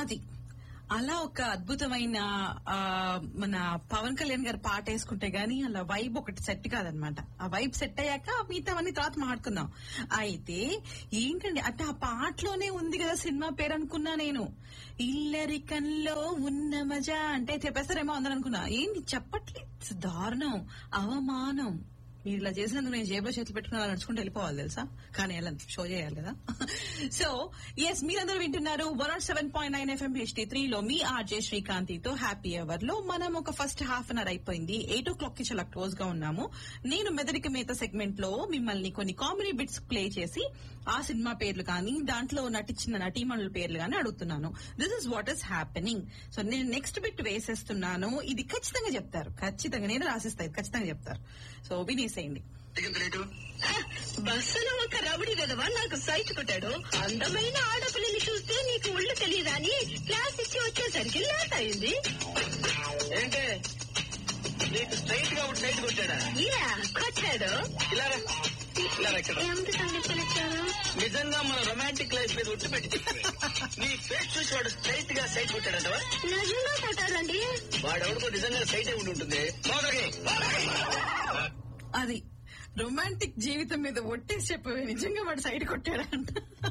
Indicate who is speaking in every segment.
Speaker 1: అది అలా ఒక అద్భుతమైన ఆ, మన పవన్ కళ్యాణ్ గారు పాట వేసుకుంటే గానీ అలా వైబ్ ఒకటి సెట్ కాదనమాట ఆ వైబ్ సెట్ అయ్యాక మిగతావన్నీ తర్వాత మాట్లాడుకుందాం అయితే ఏంటండి అంటే ఆ పాటలోనే ఉంది కదా సినిమా పేరు అనుకున్నా నేను ఇల్లరికంలో ఉన్న మజా అంటే చెప్పేస్తారేమో అందరూ అనుకున్నా ఏంటి చెప్పట్లేదు దారుణం అవమానం మీరు ఇలా చేసినందుకు నేను జేబులో చేతులు పెట్టుకుని అలా నడుచుకుంటూ వెళ్ళిపోవాలి తెలుసా కానీ ఎలా షో చేయాలి కదా సో ఎస్ మీరందరూ వింటున్నారు one not seven point nine FM HT three లో మీ ఆర్జే శ్రీకాంతితో హ్యాపీ అవర్ లో మనం ఒక ఫస్ట్ హాఫ్ అన్ అవర్ అయిపోయింది ఎయిట్ ఓ క్లాక్ కి చాలా క్లోజ్ గా ఉన్నాము నేను మెదడిక మేత సెగ్మెంట్ లో మిమ్మల్ని కొన్ని కామెడీ బిట్స్ ప్లే చేసి ఆ సినిమా పేర్లు కానీ దాంట్లో నటించిన నటీమణుల పేర్లు కానీ అడుగుతున్నాను this is what is happening so నేను నెక్స్ట్ బిట్ వేసేస్తున్నాను ఇది ఖచ్చితంగా చెప్తారు ఖచ్చితంగా నేను రాసిస్తా ఇది ఖచ్చితంగా చెప్తారు సో వినేసేయండి
Speaker 2: టికెట్ రేటు
Speaker 3: బస్సులో ఒక రౌడీ విధవ నాకు సైట్ కొట్టాడు అందమైన ఆడపిల్లని చూస్తే నీకు ఒళ్ళు తెలియదా అని క్లాస్ ఇచ్చి వచ్చేసరికి లేట్ అయింది
Speaker 2: ఏంటే నీకు స్ట్రైట్ గా సైడ్ కొట్టాడా
Speaker 3: యా కొట్టాడు
Speaker 2: ఇలా రా. ఇలా రా ఇక్కడ
Speaker 3: ఎందుకండి పిలిచారు
Speaker 2: నిజంగా మన రొమాంటిక్ లైఫ్ మీద ఒట్టు పెట్టి చెప్పు. నీ ఫేస్ చూసి వాడు స్ట్రైట్ గా సైడ్ కొట్టాడంటవా
Speaker 3: నిజంగా కొట్టాడండి
Speaker 2: వాడెవడికో నిజంగా సైట్ ఉండి ఉంటుంది మోదగి, మోదగి.
Speaker 1: అది రొమాంటిక్ జీవితం మీద ఒట్టేసి చెప్పవే నిజంగా వాడు సైడ్ కొట్టాడంట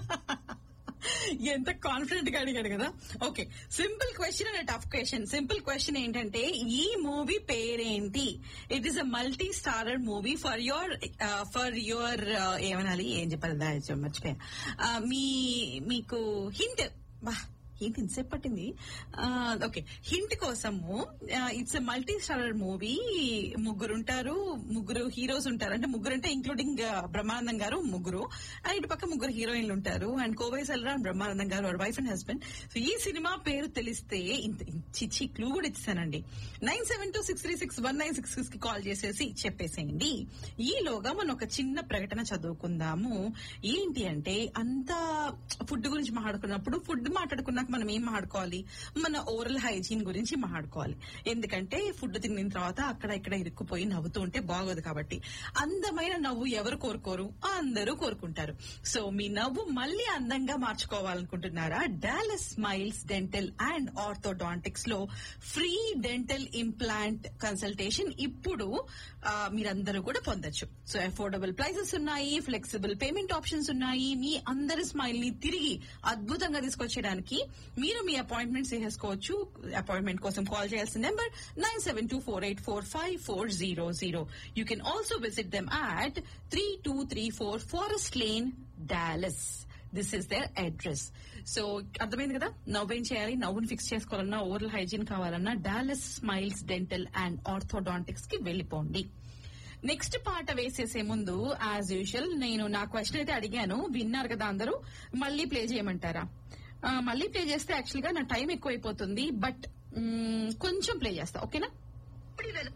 Speaker 1: ఎంత కాన్ఫిడెంట్ గా అడిగాడు కదా okay simple question and tough question simple question ఏంటంటే ఈ మూవీ పేరేంటి it is a multi starrer movie for your for your ఏమనాలి ఏం చెప్పాలి దా- మర్చిపోయా ఆ, మీ మీకు హింట్ బా ఏంటి ఇంతసేపు పట్టింది ఓకే హింట్ కోసము it's a multi starrer movie ముగ్గురు ఉంటారు ముగ్గురు హీరోస్ ఉంటారు అంటే ముగ్గురు అంటే ఇంక్లూడింగ్ బ్రహ్మానందం గారు ముగ్గురు అండ్ ఇటు పక్క ముగ్గురు హీరోయిన్లు ఉంటారు అండ్ కోవై సెల్రా అండ్ బ్రహ్మానందం గారు వాడు వైఫ్ అండ్ హస్బెండ్ సో ఈ సినిమా పేరు తెలిస్తే ఇంత చిచ్చి క్లూ కూడా ఇచ్చానండి nine seven two six three six one nine six six కి కాల్ చేసేసి చెప్పేసేయండి ఈలోగా మనం ఒక చిన్న ప్రకటన చదువుకుందాము ఏంటి అంటే అంతా ఫుడ్ గురించి మాట్లాడుకున్నప్పుడు ఫుడ్ మాట్లాడుకున్నాక మనం ఏం మాట్లాడుకోవాలి మన ఓరల్ హైజీన్ గురించి మాట్లాడుకోవాలి ఎందుకంటే ఫుడ్ తిన్న తర్వాత అక్కడ ఇక్కడ ఇరుక్కుపోయి నవ్వుతూ ఉంటే బాగోదు కాబట్టి అందమైన నవ్వు ఎవరు కోరుకోరు అందరూ కోరుకుంటారు సో మీ నవ్వు మళ్ళీ అందంగా మార్చుకోవాలనుకుంటున్నారా Dallas Smiles Dental and Orthodontics లో ఫ్రీ డెంటల్ ఇంప్లాంట్ కన్సల్టేషన్ ఇప్పుడు ఆ, మీరందరూ కూడా పొందొచ్చు సో అఫోర్డబుల్ ప్రైసెస్ ఉన్నాయి ఫ్లెక్సిబుల్ పేమెంట్ ఆప్షన్స్ ఉన్నాయి మీ అందరి స్మైల్ ని తిరిగి అద్భుతంగా తీసుకొచ్చేయడానికి మీరు మీ అపాయింట్మెంట్ చేసేసుకోవచ్చు అపాయింట్మెంట్ కోసం కాల్ చేయాల్సిన number nine seven two four eight four five four zero zero you can also visit them at three two three four Forest Lane Dallas this is there address so అర్థమైంది కదా నవ్వేం చేయాలి నవ్వుని fix చేసుకోవాలన్నా oral hygiene కావాలన్నా Dallas Smiles Dental and Orthodontics కి వెళ్ళిపోండి next పాట వేసేసే ముందు యాజ్ యూజువల్ నేను నా క్వశ్చన్ అయితే అడిగాను విన్నారు కదా అందరూ మళ్ళీ ప్లే చేయమంటారా ఆ, మళ్ళీ ప్లే చేస్తే యాక్చువల్ గా నా టైం ఎక్కువైపోతుంది బట్ కొంచెం ప్లే చేస్తా ఓకేనా
Speaker 3: రౌడీ విధవ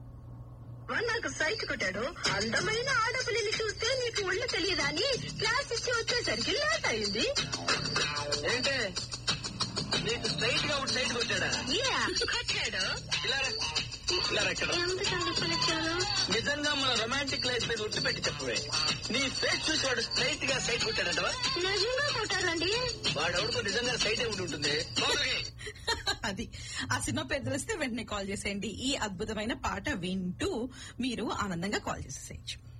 Speaker 3: నాకు సైట్ కొట్టాడు అందమైన ఆడపిల్లని చూస్తే నీకు ఒళ్ళు తెలియదా అని క్లాస్ ఇచ్చి వచ్చేసరికి లేట్ అయింది
Speaker 2: ఏంటే నీకు స్ట్రైట్ గా సైడ్ కొట్టాడా
Speaker 3: యా కొట్టాడు
Speaker 2: ఇలా రా. ఇలా రా ఇక్కడ
Speaker 3: ఎందుకండి పిలిచారు
Speaker 2: నిజంగా మన రొమాంటిక్ లైఫ్ మీద ఒట్టు పెట్టి చెప్పవే నీ ఫేస్ చూసి వాడు స్ట్రైట్ గా సైడ్ కొట్టాడంటవా
Speaker 3: నిజంగా కొట్టాడండి
Speaker 2: వాడెవడికో నిజంగా సైట్ ఉండి ఉంటుంది మోదగి.
Speaker 1: అది ఆ సినిమా పేరు తెలిస్తే వెంటనే కాల్ చేసేయండి ఈ అద్భుతమైన పాట వింటూ మీరు ఆనందంగా కాల్ చేసేసేయచ్చు